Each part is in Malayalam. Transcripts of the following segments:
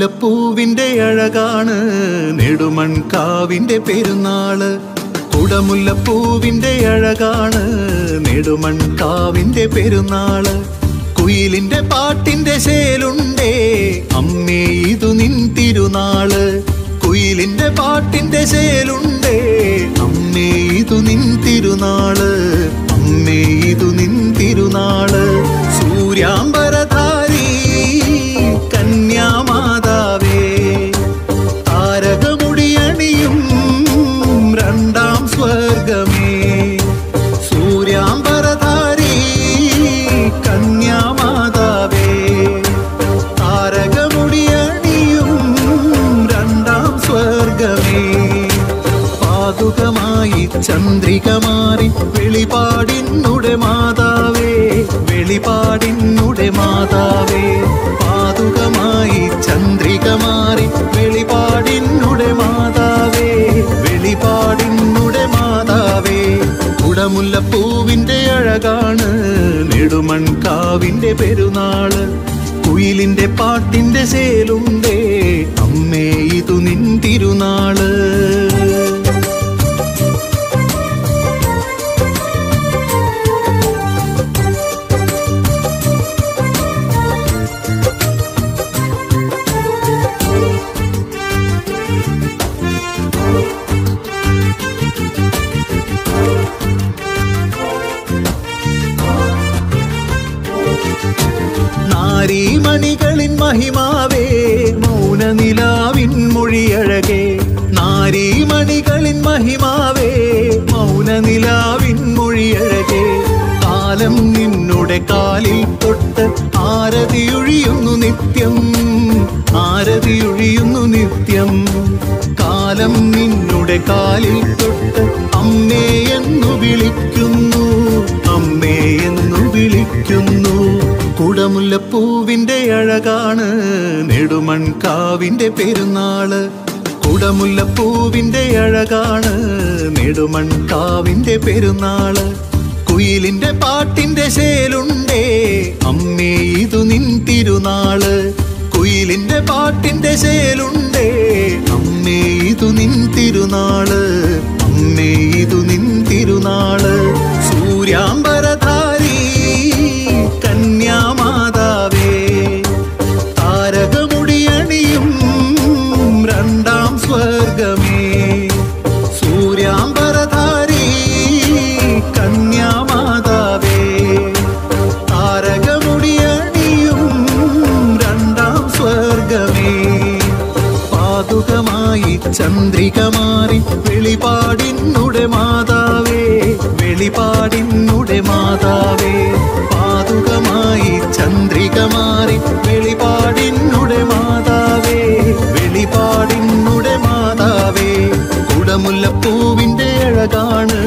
കുടമുല്ലപ്പൂവിന്റെ അഴകാണ് നെടുമൺകാവിന്റെ പെരുന്നാള് കുടമുല്ലപ്പൂവിന്റെ അഴകാണ് നെടുമൺകാവിന്റെ പെരുന്നാള് കുയിലിന്റെ പാട്ടിന്റെ ശേലുണ്ടേ അമ്മേ ഇതു നിൻ തിരുനാള് കുയിലിന്റെ പാട്ടിന്റെ ശേലുണ്ടേ അമ്മേ ഇതു നിൻ തിരുനാള് അമ്മേ ഇതു നിൻ തിരുനാള് സൂര്യാംബരധാരി കന്യാമാതാവേ താരകമുടിയണിയും രണ്ടാം സ്വർഗമേ സൂര്യാംബരധാരി കന്യാമാതാവേ താരകമുടിയണിയും രണ്ടാം സ്വർഗമേ പാതുകമായി ചന്ദ്രിക മാറി വെളിപാടിനുടെ മാതാവേ വെളിപാടിനുടെ മാതാവേ പാതുകമായി ചന്ദ്രിക മാറി വെളിപാടിനുടെ മാതാവേ വെളിപാടിനുടെ മാതാവേ കുടമുല്ലപ്പൂവിന്റെ അഴകാണ് നെടുമൺകാവിന്റെ പെരുന്നാള് കുയിലിന്റെ പാട്ടിന്റെ ശേലുണ്ടേ അമ്മേ ഇതു നിൻ തിരുനാള് നാരീമണികളിൻ മഹിമാവേ മൗനനിലാവിൻ മൊഴിയഴകേ നാരീമണികളിൻ മഹിമാവേ മൗനനിലാവിൻ മൊഴിയഴകേ കാലം നിന്നുടെ കാലിൽ തൊട്ട് ആരതിയൊഴിയുന്നു നിത്യം ആരതിയൊഴിയുന്നു നിത്യം കാലം നിന്നുടെ കാലിൽ തൊട്ട് അമ്മേ എന്നു വിളിക്കുന്നു അമ്മേ എന്നു വിളിക്കുന്നു കുടമുല്ലപ്പൂവിന്റെ അഴകാണ് നെടുമൺകാവിന്റെ പെരുന്നാള് കുടമുല്ലപ്പൂവിന്റെ അഴകാണ് നെടുമൺകാവിന്റെ പെരുന്നാള് കുയിലിന്റെ പാട്ടിന്റെ ശേലുണ്ടേ അമ്മേ ഇതു നിൻ തിരുനാള് കുയിലിന്റെ പാട്ടിന്റെ ശേലുണ്ടേ അമ്മേ ഇതു നിൻ തിരുനാള് അമ്മേ ഇതു നിൻ തിരുനാള് സൂര്യാംബരധാരി കന്യാമാതാവേ താരകമുടിയണിയും രണ്ടാം സ്വർഗമേ സൂര്യാംബരധാരി കന്യാമാതാവേ താരകമുടിയണിയും രണ്ടാം സ്വർഗമേ പാതുകമായി ചന്ദ്രിക മാറി വെളിപാടിനുടെ മാതാവേ വെളിപാടിനുടെ മാതാവേ പാതുകമായി ചന്ദ്രിക മാറി വെളിപാടിനുടെ മാതാവേ വെളിപാടിനുടെ മാതാവേ കുടമുല്ലപ്പൂവിന്റെ അഴകാണ്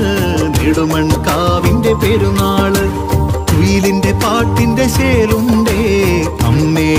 നെടുമൺകാവിന്റെ പെരുന്നാള് കുയിലിന്റെ പാട്ടിന്റെ ശേലുണ്ടേ അമ്മേ